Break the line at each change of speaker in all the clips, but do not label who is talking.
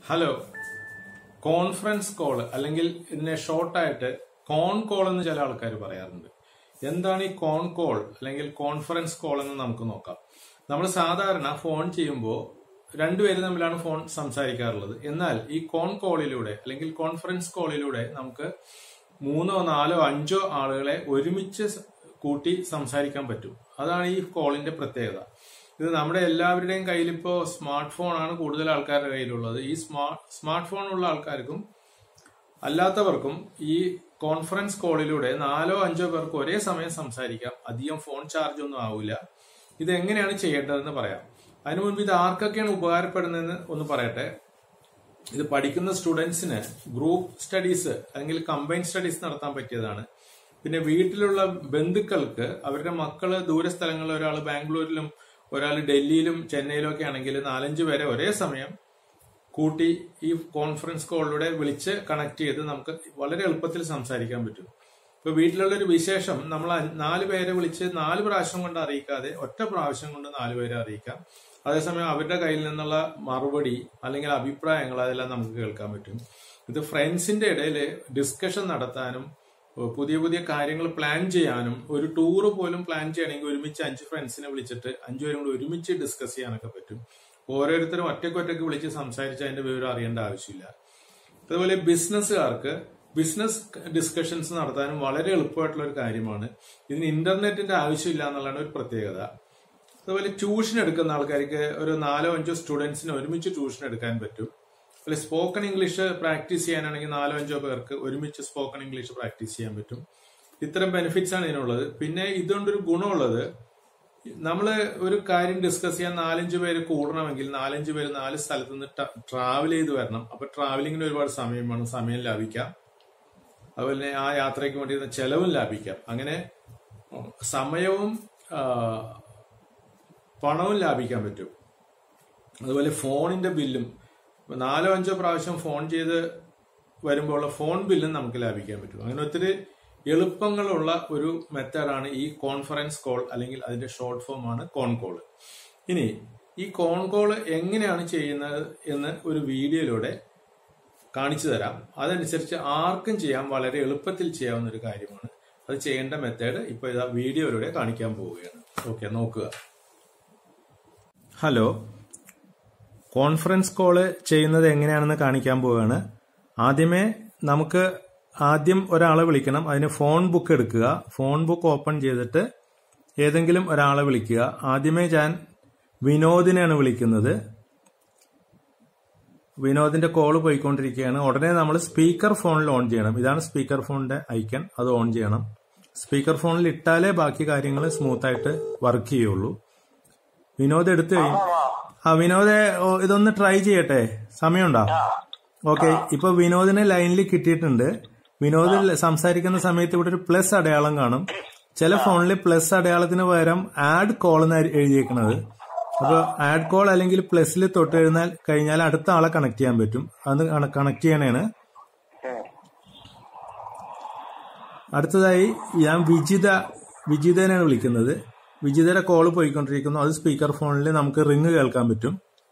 Hello conference call അല്ലെങ്കിൽ ഇതിനെ ഷോർട്ടായിട്ട് കോൺ കോൾ എന്ന് ചില ആൾക്കാർ പറയാറുണ്ട് എന്താണ് ഈ കോൺ കോൾ അല്ലെങ്കിൽ കോൺഫറൻസ് കോൾ എന്ന് നമുക്ക് നോക്കാം നമ്മൾ സാധാരണ ഫോൺ ചെയ്യുമ്പോൾ രണ്ടുപേരും തമ്മിലാണ് ഫോൺ സംസാരിക്കാറുള്ളത് എന്നാൽ ഈ കോൺ കോളിലൂടെ അല്ലെങ്കിൽ കോൺഫറൻസ് കോളിലൂടെ നമുക്ക് മൂന്നോ നാലോ അഞ്ചോ ആളുകളെ ഒരുമിച്ച് സ- കൂട്ടി സംസാരിക്കാൻ പറ്റും അതാണ് ഈ കോളിന്റെ പ്രത്യേകത ഇത് നമ്മുടെ എല്ലാവരുടെയും കയ്യിൽ ഇപ്പോൾ സ്മാർട്ട് ഫോൺ ആണ് കൂടുതൽ ആൾക്കാരുടെ കയ്യിലുള്ളത് ഈ സ്മാർട്ട് സ്മാർട്ട് ഫോൺ ഉള്ള ആൾക്കാർക്കും അല്ലാത്തവർക്കും ഈ കോൺഫറൻസ് കോളിലൂടെ നാലോ അഞ്ചോ പേർക്ക് ഒരേ സമയം സംസാരിക്കാം അധികം ഫോൺ ചാർജ് ഒന്നും ആവില്ല ഇത് എങ്ങനെയാണ് ചെയ്യേണ്ടതെന്ന് പറയാം അതിനു മുൻപ് ഇത് ആർക്കൊക്കെയാണ് ഉപകാരപ്പെടുന്നതെന്ന് ഒന്ന് പറയട്ടെ ഇത് പഠിക്കുന്ന സ്റ്റുഡൻസിന് ഗ്രൂപ്പ് സ്റ്റഡീസ് അല്ലെങ്കിൽ കമ്പൈൻ സ്റ്റഡീസ് നടത്താൻ പറ്റിയതാണ് പിന്നെ വീട്ടിലുള്ള ബന്ധുക്കൾക്ക് അവരുടെ മക്കള് ദൂര സ്ഥലങ്ങളിൽ ഒരാൾ ബാംഗ്ലൂരിലും ഒരാൾ ഡൽഹിയിലും ചെന്നൈയിലും ഒക്കെ ആണെങ്കിൽ നാലഞ്ച് പേരെ ഒരേ സമയം കൂട്ടി ഈ കോൺഫറൻസ് കോളിലൂടെ വിളിച്ച് കണക്ട് ചെയ്ത് നമുക്ക് വളരെ എളുപ്പത്തിൽ സംസാരിക്കാൻ പറ്റും ഇപ്പൊ വീട്ടിലുള്ള ഒരു വിശേഷം നമ്മൾ അഞ്ച്- നാല് പേരെ വിളിച്ച് നാല് പ്രാവശ്യം കൊണ്ട് അറിയിക്കാതെ ഒറ്റ പ്രാവശ്യം കൊണ്ട് നാല് പേരെ അറിയിക്കാം അതേസമയം അവരുടെ കയ്യിൽ നിന്നുള്ള മറുപടി അല്ലെങ്കിൽ അഭിപ്രായങ്ങൾ അതെല്ലാം നമുക്ക് കേൾക്കാൻ പറ്റും ഇത് ഫ്രണ്ട്സിന്റെ ഇടയിൽ ഡിസ്കഷൻ നടത്താനും ഏഹ് പുതിയ പുതിയ കാര്യങ്ങൾ പ്ലാൻ ചെയ്യാനും ഒരു ടൂറ് പോലും പ്ലാൻ ചെയ്യണമെങ്കിൽ ഒരുമിച്ച് അഞ്ച് ഫ്രണ്ട്സിനെ വിളിച്ചിട്ട് അഞ്ചുപേരും കൂടി ഒരുമിച്ച് ഡിസ്കസ് ചെയ്യാനൊക്കെ പറ്റും ഓരോരുത്തരും ഒറ്റയ്ക്ക് ഒറ്റയ്ക്ക് വിളിച്ച് സംസാരിച്ച് അതിന്റെ വിവരം അറിയേണ്ട ആവശ്യമില്ല അതുപോലെ ബിസിനസ്സുകാർക്ക് ബിസിനസ് ഡിസ്കഷൻസ് നടത്താനും വളരെ എളുപ്പമായിട്ടുള്ള ഒരു കാര്യമാണ് ഇതിന് ഇന്റർനെറ്റിന്റെ ആവശ്യമില്ല എന്നുള്ളതാണ് ഒരു പ്രത്യേകത അതുപോലെ ട്യൂഷൻ എടുക്കുന്ന ആൾക്കാർക്ക് ഒരു നാലോ അഞ്ചോ സ്റ്റുഡൻസിന് ഒരുമിച്ച് ട്യൂഷൻ എടുക്കാൻ പറ്റും അതുപോലെ സ്പോക്കൺ ഇംഗ്ലീഷ് പ്രാക്ടീസ് ചെയ്യാനാണെങ്കിൽ നാലോ അഞ്ചോ പേർക്ക് ഒരുമിച്ച് സ്പോക്കൺ ഇംഗ്ലീഷ് പ്രാക്ടീസ് ചെയ്യാൻ പറ്റും ഇത്തരം ബെനിഫിറ്റ്സ് ആണ് ഇതിനുള്ളത് പിന്നെ ഇതുകൊണ്ടൊരു ഗുണമുള്ളത് നമ്മൾ ഒരു കാര്യം ഡിസ്കസ് ചെയ്യാൻ നാലഞ്ച് പേര് കൂടണമെങ്കിൽ നാലഞ്ച് പേര് നാല് സ്ഥലത്ത് നിന്ന് ട്രാവൽ ചെയ്ത് വരണം അപ്പൊ ട്രാവലിങ്ങിന് ഒരുപാട് സമയം വേണം സമയം ലാഭിക്കാം അതുപോലെ തന്നെ ആ യാത്രയ്ക്ക് വേണ്ടി ചെലവും ലാഭിക്കാം അങ്ങനെ സമയവും ആ, പണവും ലാഭിക്കാൻ പറ്റും അതുപോലെ ഫോണിന്റെ ബില്ലും ഇപ്പൊ നാലോ അഞ്ചോ പ്രാവശ്യം ഫോൺ ചെയ്ത് വരുമ്പോൾ ഫോൺ ബില്ലും നമുക്ക് ലാഭിക്കാൻ പറ്റും അങ്ങനെ ഒത്തിരി എളുപ്പങ്ങളുള്ള ഒരു മെത്തേഡാണ് ഈ കോൺഫറൻസ് കോൾ അല്ലെങ്കിൽ അതിന്റെ ഷോർട്ട് ഫോം ആണ് കോൺ കോൾ ഇനി ഈ കോൺ കോൾ എങ്ങനെയാണ് ചെയ്യുന്നത് എന്ന് ഒരു വീഡിയോയിലൂടെ കാണിച്ചു തരാം അതനുസരിച്ച് ആർക്കും ചെയ്യാൻ വളരെ എളുപ്പത്തിൽ ചെയ്യാവുന്ന ഒരു കാര്യമാണ് അത് ചെയ്യേണ്ട മെത്തേഡ് ഇപ്പൊ ഇതാ വീഡിയോയിലൂടെ കാണിക്കാൻ പോവുകയാണ് ഓക്കെ നോക്കുക ഹലോ കോൺഫറൻസ് കോള് ചെയ്യുന്നത് എങ്ങനെയാണെന്ന് കാണിക്കാൻ പോവുകയാണ് ആദ്യമേ നമുക്ക് ആദ്യം ഒരാളെ വിളിക്കണം അതിന് ഫോൺ ബുക്ക് എടുക്കുക ഫോൺ ബുക്ക് ഓപ്പൺ ചെയ്തിട്ട് ഏതെങ്കിലും ഒരാളെ വിളിക്കുക ആദ്യമേ ഞാൻ വിനോദിനെയാണ് വിളിക്കുന്നത് വിനോദിന്റെ കോള് പോയിക്കൊണ്ടിരിക്കുകയാണ് ഉടനെ നമ്മൾ സ്പീക്കർ ഫോണിൽ ഓൺ ചെയ്യണം ഇതാണ് സ്പീക്കർ ഫോണിന്റെ ഐക്കൺ അത് ഓൺ ചെയ്യണം സ്പീക്കർ ഫോണിൽ ഇട്ടാലേ ബാക്കി കാര്യങ്ങൾ സ്മൂത്ത് ആയിട്ട് വർക്ക് ചെയ്യുള്ളൂ വിനോദ് എടുത്തു കഴിഞ്ഞു ആ വിനോദ് ഓ, ഇതൊന്ന് ട്രൈ ചെയ്യട്ടെ സമയമുണ്ടോ ഓക്കെ ഇപ്പൊ വിനോദിനെ ലൈനിൽ കിട്ടിയിട്ടുണ്ട് വിനോദ് സംസാരിക്കുന്ന സമയത്ത് ഇവിടെ ഒരു പ്ലസ് അടയാളം കാണും ചില ഫോണിൽ പ്ലസ് അടയാളത്തിന് പകരം ആഡ് കോൾ എന്ന് എഴുതിയേക്കണത് അപ്പൊ ആഡ് കോൾ അല്ലെങ്കിൽ പ്ലസിൽ തൊട്ട് എഴുന്നാൽ കഴിഞ്ഞാൽ അടുത്ത ആളെ കണക്ട് ചെയ്യാൻ പറ്റും അത് കണക്ട് ചെയ്യണേണ് അടുത്തതായി ഞാൻ വിജിത വിജിതനെയാണ് വിളിക്കുന്നത് വിജിതയുടെ കോള് പോയിക്കൊണ്ടിരിക്കുന്നു അത് സ്പീക്കർ ഫോണിൽ നമുക്ക് റിങ് കേൾക്കാൻ പറ്റും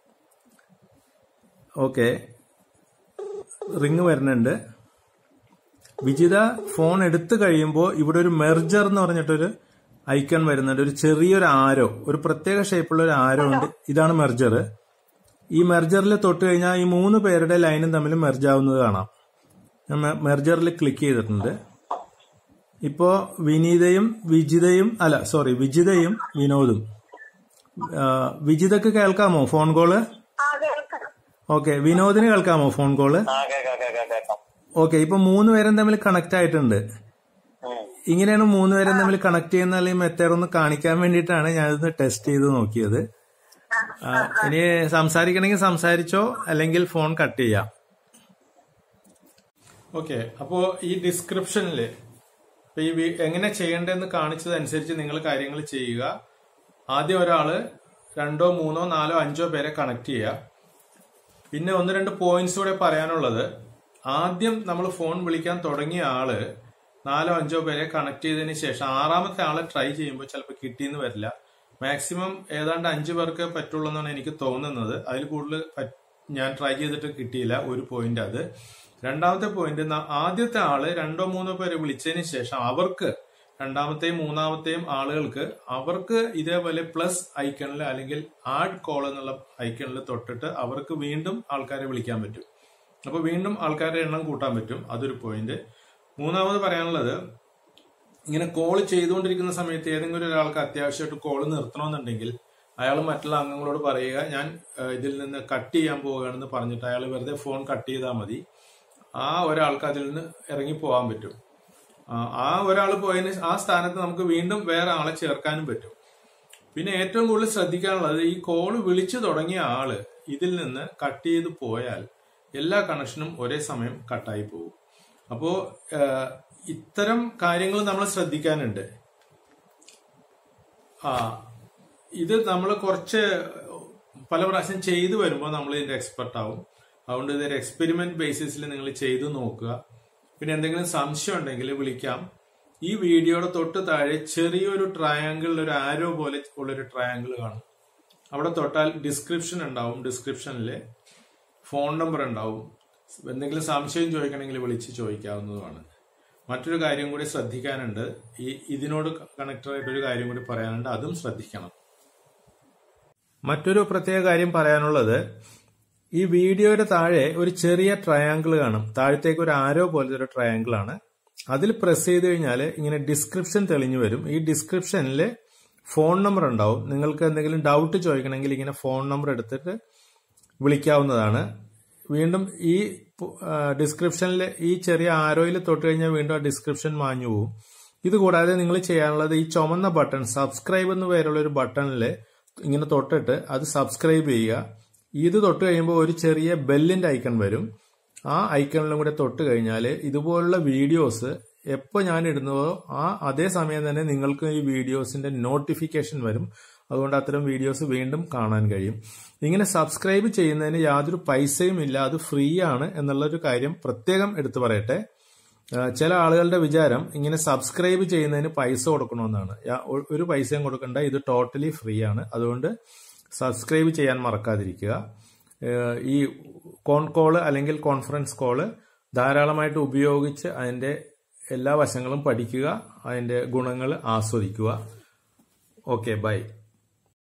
ഓക്കെ റിങ് വരുന്നുണ്ട് വിജിത ഫോൺ എടുത്തു കഴിയുമ്പോൾ ഇവിടെ ഒരു മെർജർ എന്ന് പറഞ്ഞിട്ടൊരു ഐക്കൺ വരുന്നുണ്ട് ഒരു ചെറിയൊരു ആരോ ഒരു പ്രത്യേക ഷേപ്പുള്ള ഒരു ആരോ ഉണ്ട് ഇതാണ് മെർജർ ഈ മെർജറിൽ തൊട്ട് കഴിഞ്ഞാൽ ഈ മൂന്ന് പേരുടെ ലൈനും തമ്മിൽ മെർജ് ആവുന്നത് കാണാം ഞാൻ മെർജറിൽ ക്ലിക്ക് ചെയ്തിട്ടുണ്ട് ഇപ്പോ വിനീതയും വിജിതയും അല്ല സോറി വിജിതയും വിനോദും ആ, വിജിതക്ക് കേൾക്കാമോ ഫോൺ കോള്
ആ കേൾക്കാം
ഓക്കെ വിനോദിന് കേൾക്കാമോ ഫോൺ കോള്
ആ കേക്കാം കേക്കാം കേക്കാം
ഓക്കെ ഇപ്പൊ മൂന്ന് പേരും തമ്മിൽ കണക്ട് ആയിട്ടുണ്ട്
ഉം.
ഇങ്ങനെയാണ് മൂന്ന് പേരും തമ്മിൽ കണക്ട് ചെയ്യുന്ന ഈ മെത്തേഡ് ഒന്ന് കാണിക്കാൻ വേണ്ടിയിട്ടാണ് ഞാനിത് ടെസ്റ്റ് ചെയ്ത് നോക്കിയത് ആ, ഇനി സംസാരിക്കണമെങ്കിൽ സംസാരിച്ചോ അല്ലെങ്കിൽ ഫോൺ കട്ട് ചെയ്യാം ഓക്കെ അപ്പോ ഈ ഡിസ്ക്രിപ്ഷനില് ഇപ്പൊ ഈ വി- എങ്ങനെ ചെയ്യേണ്ടതെന്ന് കാണിച്ചതനുസരിച്ച് നിങ്ങൾ കാര്യങ്ങൾ ചെയ്യുക ആദ്യം ഒരാള് രണ്ടോ മൂന്നോ നാലോ അഞ്ചോ പേരെ കണക്ട് ചെയ്യുക പിന്നെ ഒന്ന് രണ്ട് പോയിന്റ്സ് കൂടെ പറയാനുള്ളത് ആദ്യം നമ്മൾ ഫോൺ വിളിക്കാൻ തുടങ്ങിയ ആള് നാലോ അഞ്ചോ പേരെ കണക്ട് ചെയ്തതിന് ശേഷം ആറാമത്തെ ആളെ ട്രൈ ചെയ്യുമ്പോൾ ചിലപ്പോൾ കിട്ടിയെന്ന് വരില്ല മാക്സിമം ഏതാണ്ട് അഞ്ചു പേർക്ക് പറ്റുള്ളൂ എന്നാണ് എനിക്ക് തോന്നുന്നത് അതിൽ കൂടുതൽ പറ്റ്- ഞാൻ ട്രൈ ചെയ്തിട്ട് കിട്ടിയില്ല ഒരു പോയിന്റ് അത് രണ്ടാമത്തെ പോയിന്റ് ആദ്യത്തെ ആള് രണ്ടോ മൂന്നോ പേരെ വിളിച്ചതിന് ശേഷം അവർക്ക് രണ്ടാമത്തെയും മൂന്നാമത്തെയും ആളുകൾക്ക് അവർക്ക് ഇതേപോലെ പ്ലസ് ഐക്കണിൽ അല്ലെങ്കിൽ ആഡ് കോൾ എന്നുള്ള ഐക്കണിൽ തൊട്ടിട്ട് അവർക്ക് വീണ്ടും ആൾക്കാരെ വിളിക്കാൻ പറ്റും അപ്പൊ വീണ്ടും ആൾക്കാരുടെ എണ്ണം കൂട്ടാൻ പറ്റും അതൊരു പോയിന്റ് മൂന്നാമത് പറയാനുള്ളത് ഇങ്ങനെ കോൾ ചെയ്തുകൊണ്ടിരിക്കുന്ന സമയത്ത് ഏതെങ്കിലും ഒരാൾക്ക് അത്യാവശ്യമായിട്ട് കോൾ നിർത്തണമെന്നുണ്ടെങ്കിൽ അയാൾ മറ്റുള്ള അംഗങ്ങളോട് പറയുക ഞാൻ ഏഹ്, ഇതിൽ നിന്ന് കട്ട് ചെയ്യാൻ പോവുകയാണെന്ന് പറഞ്ഞിട്ട് അയാൾ വെറുതെ ഫോൺ കട്ട് ചെയ്താൽ മതി ആ ഒരാൾക്ക് അതിൽ നിന്ന് ഇറങ്ങി പോകാൻ പറ്റും ആ, ആ ഒരാൾ പോയതിന് ആ സ്ഥാനത്ത് നമുക്ക് വീണ്ടും വേറെ ആളെ ചേർക്കാനും പറ്റും പിന്നെ ഏറ്റവും കൂടുതൽ ശ്രദ്ധിക്കാനുള്ളത് ഈ കോള് വിളിച്ചു തുടങ്ങിയ ആള് ഇതിൽ നിന്ന് കട്ട് ചെയ്ത് പോയാൽ എല്ലാ കണക്ഷനും ഒരേ സമയം കട്ടായി പോകും അപ്പോ ഏഹ്, ഇത്തരം കാര്യങ്ങൾ നമ്മൾ ശ്രദ്ധിക്കാനുണ്ട് ആ ഇത് നമ്മൾ കുറച്ച് പല പ്രാവശ്യം ചെയ്തു വരുമ്പോൾ നമ്മൾ ഇതിന്റെ എക്സ്പെർട്ട് ആവും അതുകൊണ്ട് ഇതൊരു എക്സ്പെരിമെന്റ് ബേസിസിൽ നിങ്ങൾ ചെയ്തു നോക്കുക പിന്നെ എന്തെങ്കിലും സംശയം ഉണ്ടെങ്കിൽ വിളിക്കാം ഈ വീഡിയോയുടെ തൊട്ട് താഴെ ചെറിയൊരു ട്രയാങ്കിൾ ഒരു ആരോ പോലെ ഉള്ളൊരു ട്രയാങ്കിൾ കാണും അവിടെ തൊട്ടാൽ ഡിസ്ക്രിപ്ഷൻ ഉണ്ടാവും ഡിസ്ക്രിപ്ഷനിൽ ഫോൺ നമ്പർ ഉണ്ടാവും എന്തെങ്കിലും സംശയം ചോദിക്കണമെങ്കിൽ വിളിച്ച് ചോദിക്കാവുന്നതുമാണ് മറ്റൊരു കാര്യം കൂടി ശ്രദ്ധിക്കാനുണ്ട് ഈ ഇതിനോട് കണക്റ്റഡ് ആയിട്ട് ഒരു കാര്യം കൂടി പറയാനുണ്ട് അതും ശ്രദ്ധിക്കണം മറ്റൊരു പ്രത്യേക കാര്യം പറയാനുള്ളത് ഈ വീഡിയോയുടെ താഴെ ഒരു ചെറിയ ട്രയാങ്കിൾ കാണും താഴത്തേക്ക് ഒരു ആരോ പോലത്തെ ഒരു ട്രയാങ്കിൾ ആണ് അതിൽ പ്രസ് ചെയ്ത് കഴിഞ്ഞാൽ ഇങ്ങനെ ഡിസ്ക്രിപ്ഷൻ തെളിഞ്ഞു വരും ഈ ഡിസ്ക്രിപ്ഷനിൽ ഫോൺ നമ്പർ ഉണ്ടാവും നിങ്ങൾക്ക് എന്തെങ്കിലും ഡൗട്ട് ചോദിക്കണമെങ്കിൽ ഇങ്ങനെ ഫോൺ നമ്പർ എടുത്തിട്ട് വിളിക്കാവുന്നതാണ് വീണ്ടും ഈ ഡിസ്ക്രിപ്ഷനിൽ ഈ ചെറിയ ആരോയിൽ തൊട്ട് കഴിഞ്ഞാൽ വീണ്ടും ആ ഡിസ്ക്രിപ്ഷൻ മാഞ്ഞു പോകും ഇത് കൂടാതെ നിങ്ങൾ ചെയ്യാനുള്ളത് ഈ ചുമന്ന ബട്ടൺ സബ്സ്ക്രൈബ് എന്ന് പേരുള്ള ഒരു ബട്ടണിൽ ഇങ്ങനെ തൊട്ടിട്ട് അത് സബ്സ്ക്രൈബ് ചെയ്യുക ഇത് തൊട്ട് കഴിയുമ്പോൾ ഒരു ചെറിയ ബെല്ലിന്റെ ഐക്കൺ വരും ആ ഐക്കണിലും കൂടെ തൊട്ട് കഴിഞ്ഞാൽ ഇതുപോലുള്ള വീഡിയോസ് എപ്പോൾ ഞാൻ ഇടുന്നുവോ ആ അതേ സമയം തന്നെ നിങ്ങൾക്ക് ഈ വീഡിയോസിന്റെ നോട്ടിഫിക്കേഷൻ വരും അതുകൊണ്ട് അത്തരം വീഡിയോസ് വീണ്ടും കാണാൻ കഴിയും ഇങ്ങനെ സബ്സ്ക്രൈബ് ചെയ്യുന്നതിന് യാതൊരു പൈസയും ഇല്ല അത് ഫ്രീ ആണ് എന്നുള്ളൊരു കാര്യം പ്രത്യേകം എടുത്തു പറയട്ടെ ആ, ചില ആളുകളുടെ വിചാരം ഇങ്ങനെ സബ്സ്ക്രൈബ് ചെയ്യുന്നതിന് പൈസ കൊടുക്കണമെന്നാണ് യാ- ഒ- ഒരു പൈസയും കൊടുക്കണ്ട ഇത് ടോട്ടലി ഫ്രീ ആണ് അതുകൊണ്ട് സബ്സ്ക്രൈബ് ചെയ്യാൻ മറക്കാതിരിക്കുക ഏഹ് ഈ കോൺ കോള് അല്ലെങ്കിൽ കോൺഫറൻസ് കോള് ധാരാളമായിട്ട് ഉപയോഗിച്ച് അതിന്റെ എല്ലാ വശങ്ങളും പഠിക്കുക അതിന്റെ ഗുണങ്ങൾ ആസ്വദിക്കുക ഓക്കെ ബൈ